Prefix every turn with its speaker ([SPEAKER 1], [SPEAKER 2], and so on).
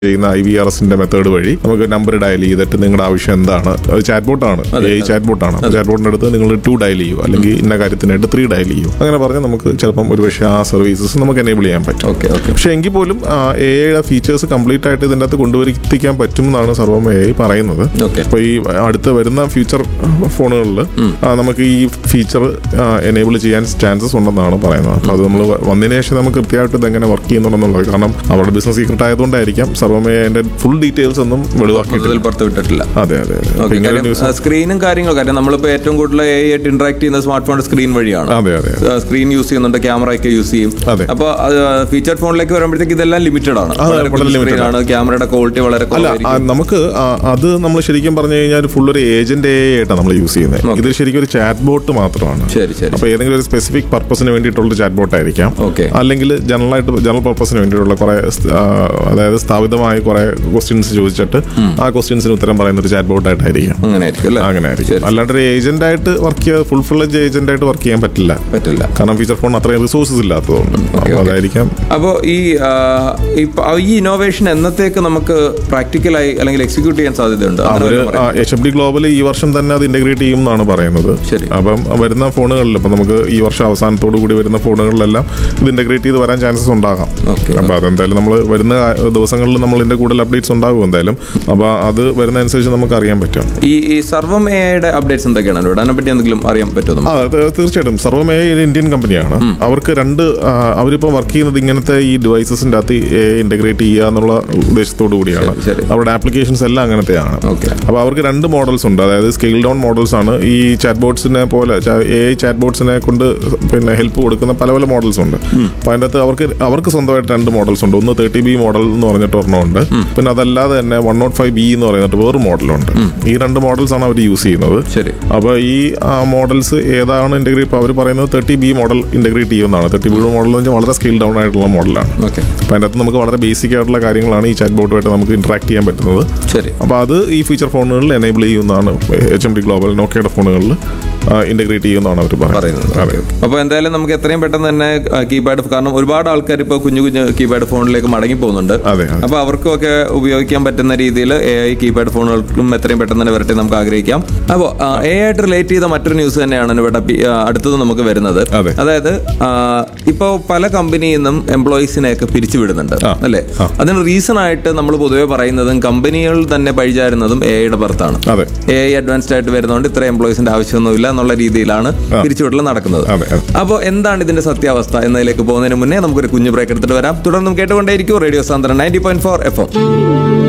[SPEAKER 1] ചെയ്യുന്ന I V R എസിന്റെ method വഴി നമുക്ക് നമ്പർ ഡയൽ ചെയ്തിട്ട് നിങ്ങളുടെ ആവശ്യം എന്താണ് അത് ചാറ്റ് ബോട്ടാണ് എ ചാറ്റ് ബോട്ടാണ് ചാറ്റ് ബോട്ടിന്റെ അടുത്ത് നിങ്ങൾ ടു ഡയൽ ചെയ്യൂ അല്ലെങ്കിൽ ഇന്ന കാര്യത്തിനായിട്ട് ത്രീ ഡയൽ ചെയ്യൂ അങ്ങനെ പറഞ്ഞാൽ നമുക്ക് ചിലപ്പം ഒരുപക്ഷെ ആ സർവീസസ് നമുക്ക് എനേബിൾ ചെയ്യാൻ പറ്റും
[SPEAKER 2] ഓക്കെ ഓക്കെ
[SPEAKER 1] പക്ഷെ എങ്കിൽ പോലും എ ഐയുടെ ഫീച്ചേഴ്സ് കംപ്ലീറ്റ് ആയിട്ട് ഇതിൻ്റെ അകത്ത് കൊണ്ടുവരുത്തിക്കാൻ പറ്റും എന്നാണ് സർവം എ ഐ പറയുന്നത്
[SPEAKER 2] ഓക്കെ
[SPEAKER 1] അപ്പോൾ ഈ അടുത്ത് വരുന്ന ഫ്യൂച്ചർ ഫോണുകളിൽ നമുക്ക് ഈ ഫീച്ചർ എനേബിൾ ചെയ്യാൻ ചാൻസസ് ഉണ്ടെന്നാണ് പറയുന്നത് അപ്പോൾ അത് നമ്മൾ വന്നതിന് ശേഷം നമുക്ക് കൃത്യമായിട്ട് ഇത് എങ്ങനെ വർക്ക് ചെയ്യുന്നുണ്ടെന്നുള്ളത് കാരണം അവരുടെ ബിസിനസ് സീക്രട്ട് ആയതുകൊണ്ടായിരിക്കാം സർവമേ അതിന്റെ ഫുൾ ഡീറ്റെയിൽസ് ഒന്നും വെളിവാക്കിയിട്ടില്ല
[SPEAKER 2] മൊത്തത്തിൽ പുറത്ത് വിട്ടിട്ടില്ല
[SPEAKER 1] അതെ അതെ അതെ അപ്പൊ
[SPEAKER 2] ഓക്കെ
[SPEAKER 1] ഇങ്ങനെ
[SPEAKER 2] കാര്യം
[SPEAKER 1] ന്യൂസ്
[SPEAKER 2] ആ, സ്ക്രീനും കാര്യങ്ങളും കാര്യം നമ്മളിപ്പോൾ ഏറ്റവും കൂടുതൽ എ ആയിട്ട് ഇന്ററാക്ട് ചെയ്യുന്ന സ്മാർട്ട് ഫോണിന്റെ സ്ക്രീൻ വഴിയാണ്
[SPEAKER 1] അതെ അതെ
[SPEAKER 2] ആ, സ്ക്രീൻ യൂസ് ചെയ്യുന്നുണ്ട് ക്യാമറ ഒക്കെ യൂസ് ചെയ്യും
[SPEAKER 1] അതെ.
[SPEAKER 2] അപ്പോൾ ഫീച്ചർ ഫോണിലേക്ക് വരുമ്പോഴത്തേക്ക് ഇതെല്ലാം ലിമിറ്റഡ് ആണ്
[SPEAKER 1] അതെ,
[SPEAKER 2] വളരെ
[SPEAKER 1] വളരെ
[SPEAKER 2] കുഞ്ഞു
[SPEAKER 1] limited
[SPEAKER 2] screen ആണ് ക്യാമറയുടെ ക്വാളിറ്റി വളരെ
[SPEAKER 1] അല്ല
[SPEAKER 2] കുറവായിരിക്കും
[SPEAKER 1] ആ, നമുക്ക് ആ, അത് നമ്മൾ ശരിക്കും പറഞ്ഞു കഴിഞ്ഞാൽ ഫുൾ ഒരു ഏജന്റ് ആയിട്ടാണ് നമ്മൾ യൂസ് ചെയ്യുന്നത് ഇത് ശരിക്കും ഒരു ചാറ്റ് ബോട്ട് മാത്രമാണ്
[SPEAKER 2] ശരി ശരി
[SPEAKER 1] അപ്പൊ ഏതെങ്കിലും ഒരു സ്പെസിഫിക് പർപ്പസിന് വേണ്ടിയിട്ടുള്ള ചാറ്റ് ബോട്ട് ആയിരിക്കാം
[SPEAKER 2] ഓക്കെ
[SPEAKER 1] അല്ലെങ്കിൽ ജനറൽ ആയിട്ട് ജനറൽ പർപ്പസിന് വേണ്ടിയിട്ടുള്ള കുറെ അതായത് സ്ഥാപിതമായ കുറെ ക്വസ്റ്റ്യൻസ് ചോദിച്ചിട്ട് ആ ക്വസ്റ്റ്യൻസിന് ഉത്തരം പറയുന്ന ഒരു ചാറ്റ് ബോട്ട് ആയിട്ടായിരിക്കും
[SPEAKER 2] അങ്ങനെ ആയിരിക്കും അല്ലേ
[SPEAKER 1] അങ്ങനെ ആയിരിക്കും അല്ലാണ്ട് ഒരു ഏജന്റ് ആയിട്ട് വർക്ക് ചെയ്യാൻ ഫുൾ ഫ്ലജ് ഏജന്റ് ആയിട്ട് വർക്ക് ചെയ്യാൻ പറ്റില്ല
[SPEAKER 2] പറ്റില്ല
[SPEAKER 1] കാരണം ഫീച്ചർ ഫോൺ അത്രയും റിസോഴ്സസ് ഇല്ലാത്തതുകൊണ്ട് അപ്പോൾ അതായിരിക്കാം
[SPEAKER 2] അപ്പോൾ ഈ ആ, ഇപ്പ- ആ, ഈ ഇന്നോവേഷൻ എന്നത്തേക്ക് നമുക്ക് പ്രാക്ടിക്കലായി അല്ലെങ്കിൽ എക്സിക്യൂട്ട് ചെയ്യാൻ സാധ്യതയുണ്ട് അങ്ങനെ
[SPEAKER 1] അവര്
[SPEAKER 2] വല്ലതും പറയാം.
[SPEAKER 1] എച്ച് എം ഡി ഗ്ലോബൽ ഈ വർഷം തന്നെ അത് ഇന്റഗ്രേറ്റ് ചെയ്യും എന്നാണ് പറയുന്നത്
[SPEAKER 2] ശരി.
[SPEAKER 1] അപ്പം വരുന്ന ഫോണുകളിൽ ഇപ്പം നമുക്ക് ഈ വർഷം അവസാനത്തോടു കൂടി വരുന്ന ഫോണുകളിലെല്ലാം ഇത് ഇന്റഗ്രേറ്റ് ചെയ്ത് വരാൻ ചാൻസസ് ഉണ്ടാകാം
[SPEAKER 2] ഓക്കെ
[SPEAKER 1] അപ്പോൾ അതെന്തായാലും നമ്മൾ വരുന്ന ദിവസങ്ങളിൽ നമ്മൾ ഇതിന്റെ കൂടുതൽ അപ്ഡേറ്റ്സ് ഉണ്ടാകും എന്തായാലും അപ്പോൾ അത് വരുന്ന അനുസരിച്ച് നമുക്ക് അറിയാൻ പറ്റും
[SPEAKER 2] ഈ ഈ സർവം എയുടെ അപ്ഡേറ്റ്സ് എന്തൊക്കെയാണ് ഇവിടെ അതിനെപ്പറ്റി എന്തെങ്കിലും അറിയാൻ പറ്റുമോ നമുക്ക്
[SPEAKER 1] ആ അത് തീർച്ചയായിട്ടും സർവമേ ഒരു ഇന്ത്യൻ കമ്പനിയാണ് അവർക്ക് രണ്ട് ആ, അവരിപ്പോൾ വർക്ക് ചെയ്യുന്നത് ഇങ്ങനത്തെ ഈ ഡിവൈസസിന്റെ അകത്ത് ഇന്റഗ്രേറ്റ് ചെയ്യുക എന്നുള്ള ഉദ്ദേശത്തോടു കൂടിയാണ്
[SPEAKER 2] ശരി.
[SPEAKER 1] അവരുടെ ആപ്ലിക്കേഷൻസ് എല്ലാം അങ്ങനത്തെയാണ്
[SPEAKER 2] ഓക്കെ
[SPEAKER 1] അപ്പോൾ അവർക്ക് രണ്ട് മോഡൽസ് ഉണ്ട് അതായത് സ്കെയിൽ ഡൗൺ മോഡൽസ് ആണ് ഈ ചാറ്റ് ബോട്ട്സിനെ പോലെ എ ഐ ചാറ്റ് ബോട്ട്സിനെ കൊണ്ട് പിന്നെ ഹെൽപ്പ് കൊടുക്കുന്ന പല പല മോഡൽസ് ഉണ്ട് അപ്പോൾ അതിൻ്റെ അകത്ത് അവർക്ക് അവർക്ക് സ്വന്തമായിട്ട് രണ്ട് മോഡൽസ് ഉണ്ട് ഒന്ന് തേർട്ടി ബി മോഡൽ എന്ന് പറഞ്ഞിട്ട് ഒരെണ്ണമുണ്ട് പിന്നെ അതല്ലാതെ തന്നെ വൺ നോട്ട് ഫൈവ് ബി എന്ന് പറയുന്നിട്ട് വേറൊരു മോഡലുണ്ട് ഈ രണ്ട് മോഡൽസ് ആണ് അവർ യൂസ് ചെയ്യുന്നത്
[SPEAKER 2] ശരി
[SPEAKER 1] അപ്പോൾ ഈ മോഡൽസ് ഏതാണ് ഇന്റഗ്രേറ്റ് ഇപ്പോൾ അവർ പറയുന്നത് തേർട്ടി ബി മോഡൽ ഇന്റഗ്രേറ്റ് ചെയ്യുന്നതാണ് തേർട്ടി ബി മോഡൽ എന്ന് വെച്ചാൽ വളരെ സ്കെയിൽ ഡൗൺ ആയിട്ടുള്ള മോഡലാണ്
[SPEAKER 2] ഓക്കെ
[SPEAKER 1] അപ്പോൾ അതിൻ്റെ അകത്ത് നമുക്ക് വളരെ ബേസിക് ആയിട്ടുള്ള കാര്യങ്ങളാണ് ഈ ചാറ്റ് ബോട്ടുമായിട്ട് നമുക്ക് ഇന്ററാക്ട് ചെയ്യാൻ പറ്റുന്നത്
[SPEAKER 2] ശരി
[SPEAKER 1] അപ്പോൾ അത് ഈ ഫീച്ചർ ഫോണുകളിൽ എനേബിൾ ചെയ്യുന്നതാണ് എച്ച് എം ഡി ഗ്ലോബൽ നോക്കിയുടെ ഫോണുകളിൽ ഇന്റഗ്രേറ്റ് ചെയ്യുന്നതാണ് അവർ
[SPEAKER 2] പറയുന്നത്
[SPEAKER 1] പറയുന്നത് അതെ
[SPEAKER 2] അപ്പോൾ എന്തായാലും നമുക്ക് എത്രയും പെട്ടെന്ന് തന്നെ കീപാഡ് കാരണം ഒരുപാട് ആൾക്കാർ ഇപ്പോൾ കുഞ്ഞു കുഞ്ഞു കീപാഡ് ഫോണിലേക്ക് മടങ്ങി പോകുന്നുണ്ട്
[SPEAKER 1] അതെ അതെ
[SPEAKER 2] അപ്പോൾ അവർക്കും ഒക്കെ ഉപയോഗിക്കാൻ പറ്റുന്ന രീതിയിൽ എ ഐ കീപാഡ് ഫോണുകൾക്കും എത്രയും പെട്ടെന്ന് തന്നെ വരട്ടെ നമുക്ക് ആഗ്രഹിക്കാം അപ്പോൾ എ ആയിട്ട് റിലേറ്റ് ചെയ്ത മറ്റൊരു ന്യൂസ് തന്നെയാണ് ഇവിടെ പി- ആ, അടുത്തത് നമുക്ക് വരുന്നത്
[SPEAKER 1] അതെ.
[SPEAKER 2] അതായത് ഇപ്പോൾ പല കമ്പനിയിൽ നിന്നും എംപ്ലോയീസിനെയൊക്കെ പിരിച്ചുവിടുന്നുണ്ട്
[SPEAKER 1] ആ.
[SPEAKER 2] അല്ലേ അതിന് റീസൺ ആയിട്ട് നമ്മൾ പൊതുവെ പറയുന്നതും കമ്പനികൾ തന്നെ പഴിചാരുന്നതും എ ഐയുടെ പുറത്താണ്
[SPEAKER 1] അതെ
[SPEAKER 2] എ ഐ അഡ്വാൻസ്ഡ് ആയിട്ട് വരുന്നതുകൊണ്ട് ഇത്ര എംപ്ലോയീസിന്റെ ആവശ്യമൊന്നുമില്ല എന്നുള്ള രീതിയിലാണ് പിരിച്ചുവിടൽ നടക്കുന്നത്
[SPEAKER 1] അതെ അതെ
[SPEAKER 2] അപ്പോൾ എന്താണ് ഇതിന്റെ സത്യാവസ്ഥ എന്നതിലേക്ക് പോകുന്നതിന് മുന്നേ നമുക്കൊരു കുഞ്ഞു ബ്രേക്ക് എടുത്തിട്ട് വരാം തുടർന്നും കേട്ടുകൊണ്ടേയിരിക്കും radio Sandran ninety point four F M